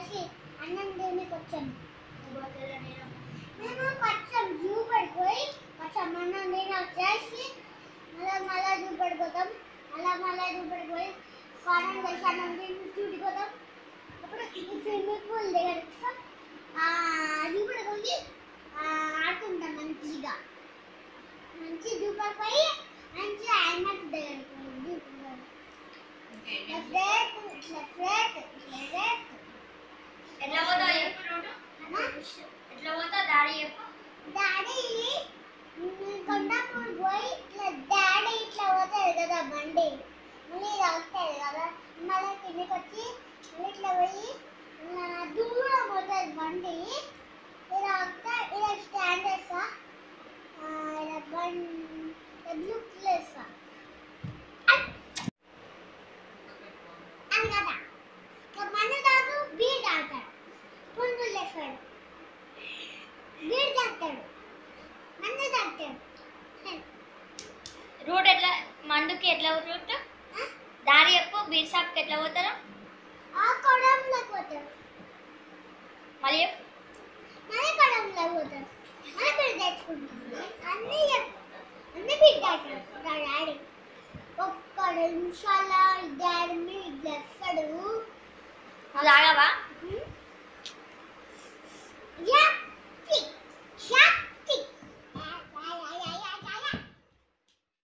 కలిసి అన్నం తినికి వచ్చాం మేము కొంచెం జూ పడిపోయి కొంచెం అన్నం తిని వచ్చేసి మళ్ళా మళ్ళా జూ పడిపోతాం మళ్ళా మళ్ళా జూ పడిపోయి స్నానం చేసి అన్నం తిని చూడిపోతాం అప్పుడు స్విమ్మింగ్ పూల్ దగ్గరికి వస్తాం. ఆ జూ పడిపోయి ఆ, ఆడుకుంటాం మంచిగా మంచి జూ పడిపోయి మంచిగా ఐమాక్స్ దగ్గరికి పోయి జూ పడిపోయి లెఫ్ట్ లెఫ్ట్ లెఫ్ట్ ఎట్లా పోతావు చెప్పు నువ్వు ఎట్లా పోతావు డాడీ చెప్పు డాడీ కొండాపూర్ పోయి ఇట్లా డాడీ ఇట్లా పోతుంది కదా బండి మళ్ళీ ఇది వస్తుంది కదా మళ్ళీ కిందకి వచ్చి మళ్ళీ ఇట్లా పోయి ఆ, దూరం పోతుంది బండి ఇలా వస్తే ఇలా స్టాండ్ వేస్తా ఆ, ఇలా బండి బ్లూ వేస్తా అని కదా ఇక మన దాకా బీడ్ ఆడతాడు పుంజులు వేస్తాడు బీడ్ తాగుతాడు మందు తాగుతాడు రూట్ ఎట్లా మండుకి ఎట్లా రూట్ దారి చెప్పు బీర్ షాప్కి ఎట్లా పోతారు ఆ కొడంలోకి పోతాడు మళ్ళీ చెప్పు మన కొడంలోకి పోతాడు మన బీడ్ తెచ్చుకుంటాడు అన్నీ చెప్- అన్నీ బీడ్ తాగుతాడు నా డాడీ ఒక్క నిమిషాల డాడీ మీద ఇట్లా వస్తాడు నువ్వు తాగావా